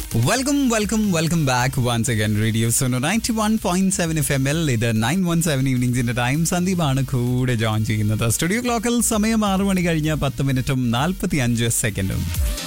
welcome welcome welcome back once again radio സോണോ ninety one point seven F M എൽ ഇത് nine one seven ഈവനിങ്സിന്റെ time സന്ദീപാണ് കൂടെ ജോയിൻ ചെയ്യുന്നത് സ്റ്റുഡിയോ ക്ലോക്കിൽ സമയം ആറു മണി കഴിഞ്ഞ പത്ത് മിനിറ്റും നാൽപ്പത്തി അഞ്ച് സെക്കൻഡും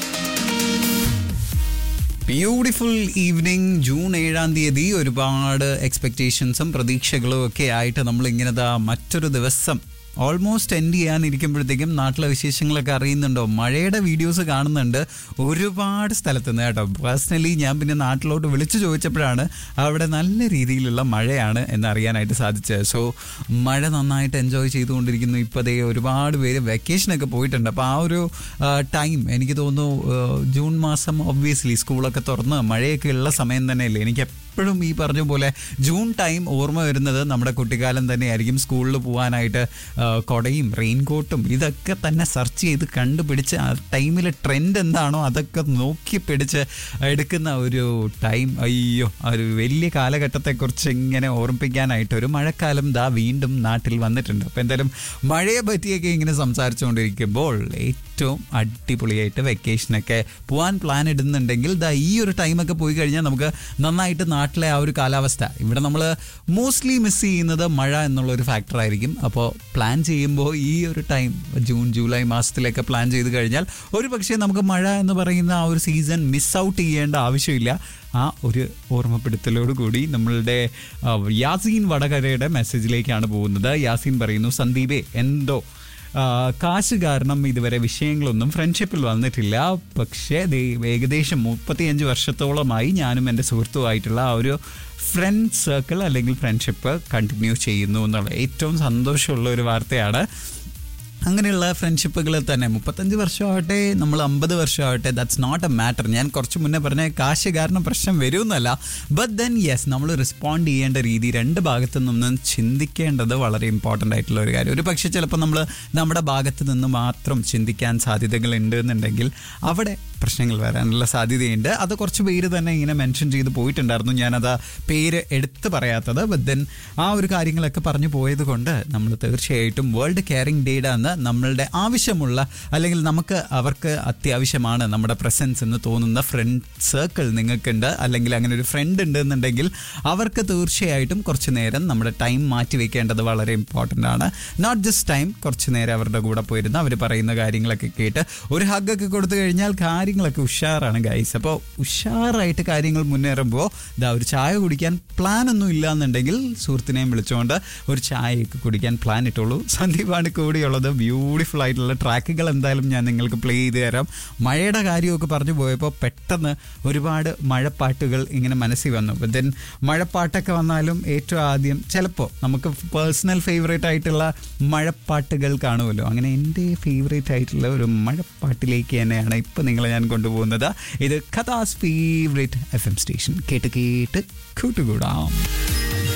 ബ്യൂട്ടിഫുൾ ഈവനിങ് ജൂൺ ഏഴാം തീയതി ഒരുപാട് എക്സ്പെക്റ്റേഷൻസും പ്രതീക്ഷകളും ഒക്കെ ആയിട്ട് നമ്മൾ ഇങ്ങനെ ദാ മറ്റൊരു ദിവസം ഓൾമോസ്റ്റ് എൻഡ് ചെയ്യാനിരിക്കുമ്പോഴത്തേക്കും നാട്ടിലെ വിശേഷങ്ങളൊക്കെ അറിയുന്നുണ്ടോ മഴയുടെ വീഡിയോസ് കാണുന്നുണ്ട് ഒരുപാട് സ്ഥലത്ത് നിന്ന് കേട്ടോ പേഴ്സണലി ഞാൻ പിന്നെ നാട്ടിലോട്ട് വിളിച്ചു ചോദിച്ചപ്പോഴാണ് അവിടെ നല്ല രീതിയിലുള്ള മഴയാണ് എന്നറിയാനായിട്ട് സാധിച്ചത് സോ മഴ നന്നായിട്ട് എൻജോയ് ചെയ്തുകൊണ്ടിരിക്കുന്നു ഇപ്പോൾ ദേ ഒരുപാട് പേര് വെക്കേഷനൊക്കെ പോയിട്ടുണ്ട് അപ്പോൾ ആ ഒരു ടൈം എനിക്ക് തോന്നുന്നു ആ, ജൂൺ മാസം ഒബ്വിയസ്ലി സ്കൂളൊക്കെ തുറന്ന് മഴയൊക്കെ ഉള്ള സമയം തന്നെയല്ലേ എനിക്ക് എപ്പോഴും ഈ പറഞ്ഞ പോലെ ജൂൺ ടൈം ഓർമ്മ വരുന്നത് നമ്മുടെ കുട്ടിക്കാലം തന്നെയായിരിക്കും സ്കൂളിൽ പോകാനായിട്ട് ആ, കൊടയും റെയിൻകോട്ടും ഇതൊക്കെ തന്നെ സെർച്ച് ചെയ്ത് കണ്ടുപിടിച്ച് ആ ടൈമിലെ ട്രെൻഡ് എന്താണോ അതൊക്കെ നോക്കി പിടിച്ച് എടുക്കുന്ന ഒരു ടൈം അയ്യോ ആ ഒരു വലിയ കാലഘട്ടത്തെക്കുറിച്ച് ഇങ്ങനെ ഓർമ്മിപ്പിക്കാനായിട്ട് ഒരു മഴക്കാലം ദാ വീണ്ടും നാട്ടിൽ വന്നിട്ടുണ്ട് അപ്പോൾ എന്തായാലും മഴയെ പറ്റിയൊക്കെ ഇങ്ങനെ സംസാരിച്ചുകൊണ്ടിരിക്കുമ്പോൾ ഏറ്റവും അടിപൊളിയായിട്ട് വെക്കേഷനൊക്കെ പോകാൻ പ്ലാൻ ഇടുന്നുണ്ടെങ്കിൽ ദാ ഈ ഒരു ടൈമൊക്കെ പോയി കഴിഞ്ഞാൽ നമുക്ക് നന്നായിട്ട് നാട്ടിലെ ആ ഒരു കാലാവസ്ഥ ഇവിടെ നമ്മൾ മോസ്റ്റ്ലി മിസ് ചെയ്യുന്നത് മഴ എന്നുള്ള ഒരു ഫാക്ടർ ആയിരിക്കും അപ്പോൾ പ്ലാൻ ചെയ്യുമ്പോൾ ഈ ഒരു ടൈം ജൂൺ ജൂലൈ മാസത്തിലൊക്കെ പ്ലാൻ ചെയ്ത് കഴിഞ്ഞാൽ ഒരു പക്ഷേ നമുക്ക് മഴ എന്ന് പറയുന്ന ആ ഒരു സീസൺ മിസ് ഔട്ട് ചെയ്യേണ്ട ആവശ്യമില്ല ആ ഒരു ഓർമ്മപ്പെടുത്തലോട് കൂടി നമ്മളുടെ ആ, യാസീൻ വടകരയുടെ മെസ്സേജിലേക്കാണ് പോകുന്നത് യാസീൻ പറയുന്നു സന്ദീപേ എന്തോ ആ, കാശ് കാരണം ഇതുവരെ വിഷയങ്ങളൊന്നും ഫ്രണ്ട്ഷിപ്പിൽ വന്നിട്ടില്ല പക്ഷേ ദേ ഏകദേശം മുപ്പത്തിയഞ്ച് വർഷത്തോളമായി ഞാനും എൻ്റെ സുഹൃത്തുമായിട്ടുള്ള ആ ഒരു ഫ്രണ്ട് സർക്കിൾ അല്ലെങ്കിൽ ഫ്രണ്ട്ഷിപ്പ് കണ്ടിന്യൂ ചെയ്യുന്നു എന്നുള്ള ഏറ്റവും സന്തോഷമുള്ള ഒരു വാർത്തയാണ് അങ്ങനെയുള്ള ഫ്രണ്ട്ഷിപ്പുകൾ തന്നെ മുപ്പത്തഞ്ച് വർഷമാവട്ടെ നമ്മൾ അമ്പത് വർഷമാവട്ടെ ദാറ്റ്സ് നോട്ട് എ മാറ്റർ ഞാൻ കുറച്ച് മുന്നേ പറഞ്ഞ കാശ് കാരണം പ്രശ്നം വരുമെന്നല്ല ബട്ട് ദെൻ യെസ് നമ്മൾ റെസ്പോണ്ട് ചെയ്യേണ്ട രീതി രണ്ട് ഭാഗത്തു നിന്നും ചിന്തിക്കേണ്ടത് വളരെ ഇമ്പോർട്ടൻ്റ് ആയിട്ടുള്ള ഒരു കാര്യം ഒരു പക്ഷേ ചിലപ്പോൾ നമ്മൾ നമ്മുടെ ഭാഗത്ത് നിന്ന് മാത്രം ചിന്തിക്കാൻ സാധ്യതകൾ ഉണ്ട് എന്നുണ്ടെങ്കിൽ അവിടെ പ്രശ്നങ്ങൾ വരാനുള്ള സാധ്യതയുണ്ട് അത് കുറച്ച് പേര് തന്നെ ഇങ്ങനെ മെൻഷൻ ചെയ്ത് പോയിട്ടുണ്ടായിരുന്നു ഞാനത് ആ പേര് എടുത്ത് പറയാത്തത് ബട്ട് ദെൻ ആ ഒരു കാര്യങ്ങളൊക്കെ പറഞ്ഞു പോയത് കൊണ്ട് നമ്മൾ തീർച്ചയായിട്ടും വേൾഡ് കെയറിംഗ് ഡേയുടെ അന്ന് നമ്മളുടെ ആവശ്യമുള്ള അല്ലെങ്കിൽ നമുക്ക് അവർക്ക് അത്യാവശ്യമാണ് നമ്മുടെ പ്രസൻസ് എന്ന് തോന്നുന്ന ഫ്രണ്ട് സർക്കിൾ നിങ്ങൾക്കുണ്ട് അല്ലെങ്കിൽ അങ്ങനെ ഒരു ഫ്രണ്ട് ഉണ്ട് എന്നുണ്ടെങ്കിൽ അവർക്ക് തീർച്ചയായിട്ടും കുറച്ച് നേരം നമ്മുടെ ടൈം മാറ്റി വെക്കേണ്ടത് വളരെ ഇമ്പോർട്ടൻ്റ് ആണ് നോട്ട് ജസ്റ്റ് ടൈം കുറച്ച് നേരം അവരുടെ കൂടെ പോയിരുന്ന് അവർ പറയുന്ന കാര്യങ്ങളൊക്കെ കേട്ട് ഒരു ഹഗ്ഗൊക്കെ കൊടുത്തു കഴിഞ്ഞാൽ കാര്യങ്ങളൊക്കെ ഉഷാറാണ് ഗൈസ് അപ്പോൾ ഉഷാറായിട്ട് കാര്യങ്ങൾ മുന്നേറുമ്പോൾ ഇതാ ഒരു ചായ കുടിക്കാൻ പ്ലാൻ ഒന്നും ഇല്ല എന്നുണ്ടെങ്കിൽ സുഹൃത്തിനെയും വിളിച്ചുകൊണ്ട് ഒരു ചായയൊക്കെ കുടിക്കാൻ പ്ലാൻ ഇട്ടുള്ളൂ സന്ദീപാണ് കൂടിയുള്ളത് ബ്യൂട്ടിഫുൾ ആയിട്ടുള്ള ട്രാക്കുകൾ എന്തായാലും ഞാൻ നിങ്ങൾക്ക് പ്ലേ ചെയ്ത് തരാം മഴയുടെ കാര്യമൊക്കെ പറഞ്ഞു പോയപ്പോൾ പെട്ടെന്ന് ഒരുപാട് മഴപ്പാട്ടുകൾ ഇങ്ങനെ മനസ്സിൽ വന്നു അപ്പം ദെൻ മഴപ്പാട്ടൊക്കെ വന്നാലും ഏറ്റവും ആദ്യം ചിലപ്പോൾ നമുക്ക് പേഴ്സണൽ ഫേവറേറ്റ് ആയിട്ടുള്ള മഴപ്പാട്ടുകൾ കാണുമല്ലോ അങ്ങനെ എൻ്റെ ഫേവറേറ്റ് ആയിട്ടുള്ള ഒരു മഴപ്പാട്ടിലേക്ക് തന്നെയാണ് ഇപ്പം നിങ്ങളെ ഞാൻ കൊണ്ടുപോകുന്നത് ഇത് കഥാസ് ഫേവറേറ്റ് എഫ് എം സ്റ്റേഷൻ കേട്ട് കേട്ട് കൂട്ടുകൂടാം